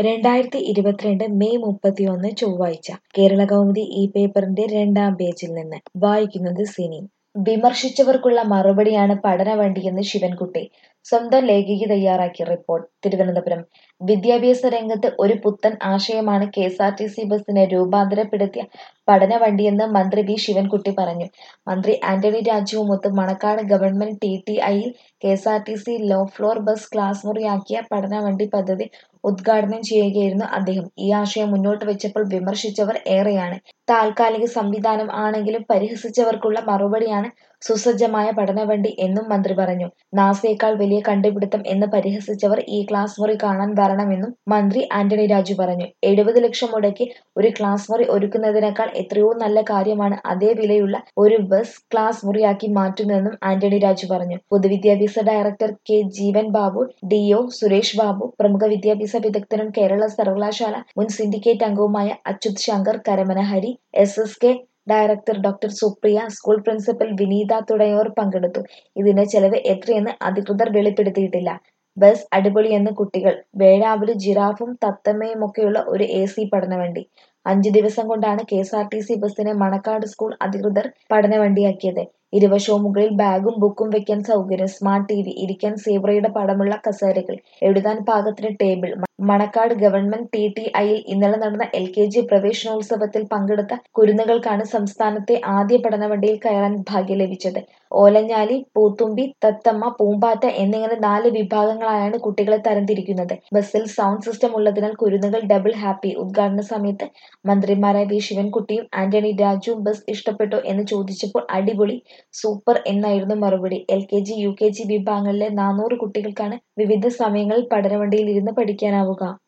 രണ്ടായിരത്തി ഇരുപത്തിരണ്ട് മെയ് മുപ്പത്തിയൊന്ന് ചൊവ്വാഴ്ച കേരളകൗമുദി ഈ പേപ്പറിന്റെ രണ്ടാം പേജിൽ നിന്ന് വായിക്കുന്നത് സിനി വിമർശിച്ചവർക്കുള്ള മറുപടിയാണ് പഠനവണ്ടിയെന്ന് ശിവൻകുട്ടി സ്വന്തം ലേഖിക തയ്യാറാക്കിയ റിപ്പോർട്ട് തിരുവനന്തപുരം വിദ്യാഭ്യാസ രംഗത്ത് ഒരു പുത്തൻ ആശയമാണ് K S R T C ബസിനെ രൂപാന്തരപ്പെടുത്തിയ പഠനവണ്ടിയെന്ന് മന്ത്രി വി ശിവൻകുട്ടി പറഞ്ഞു മന്ത്രി ആന്റണി രാജുവുമൊത്ത് മണക്കാട് ഗവൺമെന്റ് ടി ടി ഐയിൽ K S R T C low floor bus class മുറിയാക്കിയ പഠനവണ്ടി പദ്ധതി ഉദ്ഘാടനം ചെയ്യുകയായിരുന്നു അദ്ദേഹം ഈ ആശയം മുന്നോട്ട് വെച്ചപ്പോൾ വിമർശിച്ചവർ ഏറെയാണ് താൽക്കാലിക സംവിധാനം ആണെങ്കിലും പരിഹസിച്ചവർക്കുള്ള മറുപടിയാണ് സുസജ്ജമായ പഠനവണ്ടി എന്നും മന്ത്രി പറഞ്ഞു നാസയേക്കാൾ വലിയ കണ്ടുപിടുത്തം എന്ന് പരിഹസിച്ചവർ ഈ ക്ലാസ് മുറി കാണാൻ വരണമെന്നും മന്ത്രി ആന്റണി രാജു പറഞ്ഞു എഴുപത് ലക്ഷം മുടക്കി ഒരു ക്ലാസ് മുറി ഒരുക്കുന്നതിനേക്കാൾ എത്രയോ നല്ല കാര്യമാണ് അതേ വിലയുള്ള ഒരു ബസ് ക്ലാസ് മുറിയാക്കി മാറ്റുന്നതെന്നും ആന്റണി രാജു പറഞ്ഞു പൊതുവിദ്യാഭ്യാസ director K Jeevan Babu DO Suresh Babu പ്രമുഖ വിദ്യാഭ്യാസ വിദഗ്ധനും കേരള സർവകലാശാല മുൻ സിൻഡിക്കേറ്റ് അംഗവുമായ Achyuth Shankar Karamana Hari S S K director doctor Supriya school principal Vineetha തുടങ്ങിയവർ പങ്കെടുത്തു ഇതിന്റെ ചെലവ് എത്രയെന്ന് അധികൃതർ വെളിപ്പെടുത്തിയിട്ടില്ല ബസ് അടിപൊളിയെന്ന് കുട്ടികൾ വേഴാവൂര് ജിറാഫും തത്തമ്മയുമൊക്കെയുള്ള ഒരു എ സി പഠനവണ്ടി അഞ്ചു ദിവസം കൊണ്ടാണ് K S R T C ബസിനെ മണക്കാട് സ്കൂൾ അധികൃതർ പഠനവണ്ടിയാക്കിയത് ഇരുവശവും മുകളിൽ ബാഗും ബുക്കും വെക്കാൻ സൗകര്യം സ്മാർട്ട് ടി വി ഇരിക്കാൻ സീബ്രയുടെ പടമുള്ള കസേരകൾ എഴുതാൻ പാകത്തിന് table Manacaud government T T ഐയിൽ ഇന്നലെ നടന്ന എൽ കെ ജി പ്രവേശനോത്സവത്തിൽ പങ്കെടുത്ത കുരുന്നുകൾക്കാണ് സംസ്ഥാനത്തെ ആദ്യ പഠനവണ്ടിയിൽ കയറാൻ ഭാഗ്യം ലഭിച്ചത് ഓലഞ്ഞാലി പൂത്തുമ്പി തത്തമ്മ പൂമ്പാറ്റ എന്നിങ്ങനെ നാല് വിഭാഗങ്ങളായാണ് കുട്ടികളെ തരംതിരിക്കുന്നത് ബസ്സിൽ സൗണ്ട് സിസ്റ്റം ഉള്ളതിനാൽ കുരുന്നുകൾ ഡബിൾ ഹാപ്പി ഉദ്ഘാടന സമയത്ത് മന്ത്രിമാരായ വി ശിവൻകുട്ടിയും ആന്റണി രാജുവും ബസ് ഇഷ്ടപ്പെട്ടോ എന്ന് ചോദിച്ചപ്പോൾ അടിപൊളി സൂപ്പർ എന്നായിരുന്നു മറുപടി L K G U K G വിഭാഗങ്ങളിലെ നാനൂറ് കുട്ടികൾക്കാണ് വിവിധ സമയങ്ങളിൽ പഠനവണ്ടിയിൽ ഇരുന്ന് പഠിക്കാനാവുക